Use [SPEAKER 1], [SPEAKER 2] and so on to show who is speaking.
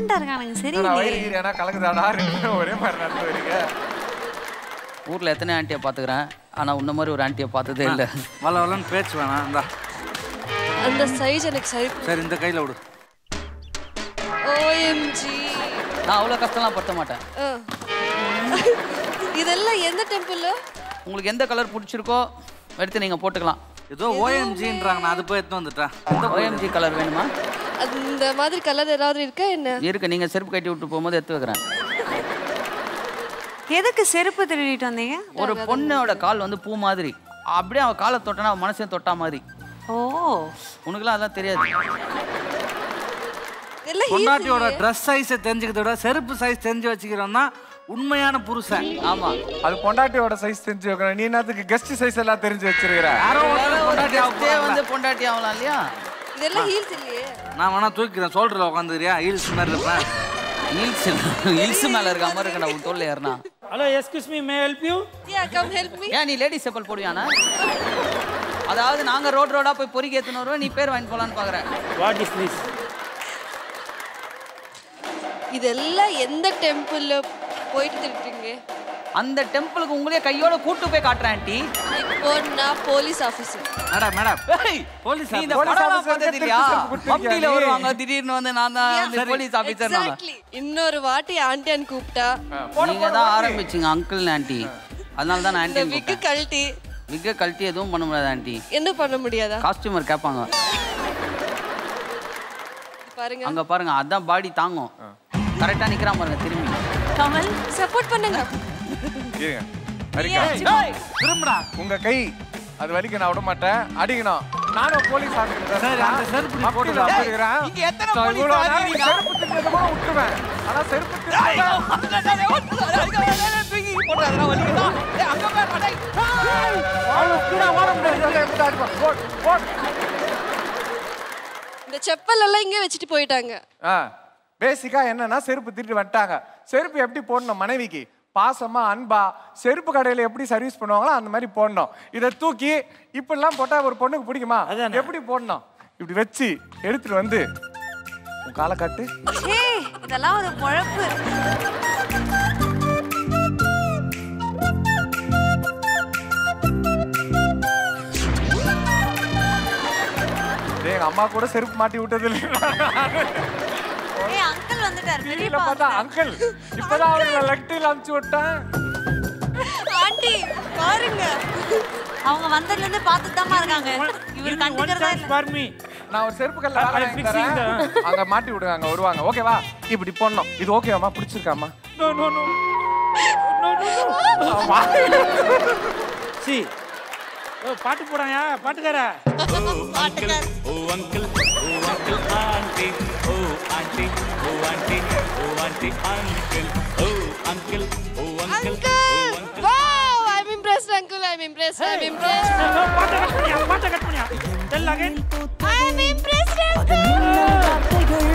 [SPEAKER 1] சைலண்டா இருக்கானுங்க
[SPEAKER 2] நான்
[SPEAKER 1] சரியில்லையே
[SPEAKER 2] வயிறு கீரியானா கலக்குதாடா ரெண்டு பேரும் ஒரே மாதிரி நடந்து வரீங்க
[SPEAKER 3] ஊர்ல எத்தனை ஆண்டியை பாத்துக்கிறேன் ஆனா உன்ன மாதிரி ஒரு ஆண்டியை பார்த்ததே இல்ல
[SPEAKER 4] வள வளன்னு பேச்சு வேணாம் இந்தா
[SPEAKER 5] அந்த சைஸ் எனக்கு சரி
[SPEAKER 4] சரி இந்த கையில விடு
[SPEAKER 5] ஓஎம்ஜி
[SPEAKER 3] நான் அவ்வளவு கஷ்டம்லாம் படுத்த மாட்டேன்
[SPEAKER 5] இதெல்லாம் எந்த டெம்பிள்
[SPEAKER 3] உங்களுக்கு எந்த கலர் பிடிச்சிருக்கோ எடுத்து நீங்க போட்டுக்கலாம்
[SPEAKER 4] ஏதோ ஓஎம்ஜின்றாங்க நான் அது போய் எடுத்து வந்துட்டேன் இந்த
[SPEAKER 3] ஓஎம்ஜி கலர் வேணுமா
[SPEAKER 5] அந்த மாதிரி கலர் ஏதாவது இருக்கா என்ன
[SPEAKER 3] இருக்கு நீங்க செருப்பு கட்டி விட்டு போகும்போது எடுத்து வைக்கிறேன்
[SPEAKER 1] எதுக்கு செருப்பு திருடிட்டு வந்தீங்க
[SPEAKER 3] ஒரு பொண்ணோட கால் வந்து பூ மாதிரி அப்படியே அவ காலை தொட்டனா அவ மனசையும் தொட்டா மாதிரி
[SPEAKER 1] ஓ
[SPEAKER 3] உனக்குலாம் அதெல்லாம் தெரியாது
[SPEAKER 5] எல்லாம்
[SPEAKER 4] பொண்டாட்டியோட ட்ரெஸ் சைஸை தெரிஞ்சுக்கிறத விட செருப்பு சைஸ் தெரிஞ்சு வச்சுக்கிறோம் தான் உண்மையான புருஷன்
[SPEAKER 3] ஆமா
[SPEAKER 2] அது பொண்டாட்டியோட சைஸ் தெரிஞ்சு வைக்கணும் நீ என்னத்துக்கு கெஸ்ட் சைஸ் எல்லாம் தெரிஞ்சு வச்சிருக்கிற
[SPEAKER 4] யாரோ ஒருத்தர்
[SPEAKER 3] ஒரு
[SPEAKER 4] பொண்டாட்டி
[SPEAKER 3] guest ஏ வந்து பொண்டாட்டி ஆகலாம் இல்லையா
[SPEAKER 5] இதெல்லாம் ஹீல்ஸ் இல்லையே
[SPEAKER 4] நான் வேணா தூக்கிறேன் சோல்டர்ல உட்காந்துக்கிறியா ஹீல்ஸ் மாதிரி இருப்பேன்
[SPEAKER 3] ஹீல்ஸ் ஹீல்ஸ் மேல இருக்க மாதிரி இருக்கா உன் தோல்ல ஏறினா
[SPEAKER 6] hello excuse me may help you
[SPEAKER 5] யா கம் ஹெல்ப் மீ
[SPEAKER 3] ஏன் நீ லேடிஸ் செப்பல் போடுவியானா அதாவது நாங்க ரோட் ரோடா போய் பொறுக்கி ஏத்துன்னு வருவோம் நீ பேர் வாங்கிட்டு போலான்னு பாக்குறேன்
[SPEAKER 6] வாட் இஸ் திஸ்
[SPEAKER 5] இதெல்லாம் எந்த டெம்பிள்ல போயிட்டு திருட்டுங்க
[SPEAKER 3] அந்த டெம்பிளுக்கு உங்களே கையோட கூட்டு போய் காட்டுறேன் ஆண்டி
[SPEAKER 5] இப்போ நான் போலீஸ் ஆஃபீஸர்
[SPEAKER 4] மேடம் மேடம்
[SPEAKER 3] ஏய்,
[SPEAKER 4] போலீஸ்
[SPEAKER 3] நீ இந்த
[SPEAKER 2] போலீஸ்
[SPEAKER 3] படம்
[SPEAKER 2] ஆபீசருக்கு
[SPEAKER 3] பார்த்தது இல்லையா
[SPEAKER 2] திருப்பி செருப்பு கொடுத்திருக்கியா
[SPEAKER 3] மப்டியில
[SPEAKER 2] நீ?
[SPEAKER 3] வருவாங்க திடீர்னு வந்து நான் தான் வந்து போலீஸ் ஆபீசர் நாங்க
[SPEAKER 5] எக்ஸாக்ட்லி இன்னொரு வாட்டி ஆண்டியான்னு கூப்பிட்டா
[SPEAKER 3] நீங்க தான் ஆரம்பிச்சீங்க அங்கிள் ஆண்டி அதனால தான் நான்
[SPEAKER 5] இந்த
[SPEAKER 3] ஆண்டி
[SPEAKER 5] விக்கு கழட்டி
[SPEAKER 3] விக்க கழட்டி எதுவும் பண்ண முடியாது ஆண்டி
[SPEAKER 5] என்ன பண்ண முடியாதா
[SPEAKER 3] காஸ்டியூமர் கேட்பாங்க
[SPEAKER 5] இது பாருங்க
[SPEAKER 3] அங்க பாருங்க அதான் பாடி தாங்கும் கரெக்டா நிக்கிறான் பாருங்க திரும்பி
[SPEAKER 1] கமல்
[SPEAKER 5] சப்போர்ட் பண்ணுங்க
[SPEAKER 2] இருங்க அடிக்க
[SPEAKER 4] திரும்படா
[SPEAKER 2] உங்க கை அது வலிக்க நான் விட மாட்டேன் அடிக்கணும் நானும் போலீஸ் ஆஃபீஸர்
[SPEAKER 4] சரி, அந்த செருப்பு நீ போட்டுக்கோ.
[SPEAKER 3] இங்க எத்தனை police ஆஃபீஸர்
[SPEAKER 2] செருப்பு தின்னது கூட விட்டுருவேன் ஆனா செருப்பு தின்னது
[SPEAKER 5] இந்த செப்பல் எல்லாம் இங்கே வச்சுட்டு போயிட்டாங்க
[SPEAKER 2] பேசிக்கா என்னன்னா செருப்பு திருட்டு வந்துட்டாங்க செருப்பு எப்படி போடணும் மனைவிக்கு பாசமா அன்பா செருப்பு கடையில எப்படி சர்வீஸ் பண்ணுவாங்களோ அந்த மாதிரி போடணும் இதை தூக்கி இப்படிலாம் போட்டா ஒரு பொண்ணுக்கு பிடிக்குமா
[SPEAKER 6] அதானே.
[SPEAKER 2] எப்படி போடணும் இப்படி வச்சு எடுத்துட்டு வந்து உன் காலை காட்டு
[SPEAKER 1] ஏய் இதெல்லாம் ஒரு பொழப்பு
[SPEAKER 2] டேய், எங்க அம்மா கூட செருப்பு மாட்டி விட்டது இல்லை
[SPEAKER 1] ஏய் அங்கிள் வந்துட்டாரு
[SPEAKER 2] டிவியில
[SPEAKER 1] பெரியப்பா
[SPEAKER 2] பார்த்தா
[SPEAKER 1] வந்துட்டாரு.
[SPEAKER 2] அங்கிள் இப்பதான் அவங்களை லெக்டில் அமுச்சு விட்டேன்
[SPEAKER 5] ஆண்டி பாருங்க
[SPEAKER 1] அவங்க வந்ததுல இருந்து பார்த்துட்டு தான் இருக்காங்க இவர்
[SPEAKER 6] ஒன்
[SPEAKER 1] கண்டுக்கிறதா
[SPEAKER 6] சான்ஸ்
[SPEAKER 1] இல்ல
[SPEAKER 6] ஃபார் மீ
[SPEAKER 2] நான் ஒரு செருப்பு கல்ல
[SPEAKER 6] I- I'm fixing the-
[SPEAKER 2] அங்க மாட்டி விடுங்க அங்க வருவாங்க ஓகேவா இப்படி போடணும் இது ஓகேவாமா பிடிச்சிருக்காமா
[SPEAKER 6] no no no no no சி ஓ பாட்டு போடாயா பாட்டுக்காரா
[SPEAKER 5] uncle wow I am impressed uncle I am impressed I am impressed
[SPEAKER 6] பாட்டை கட் பண்ணியா பாட்டை கட் பண்ணியா tell again
[SPEAKER 5] I am impressed uncle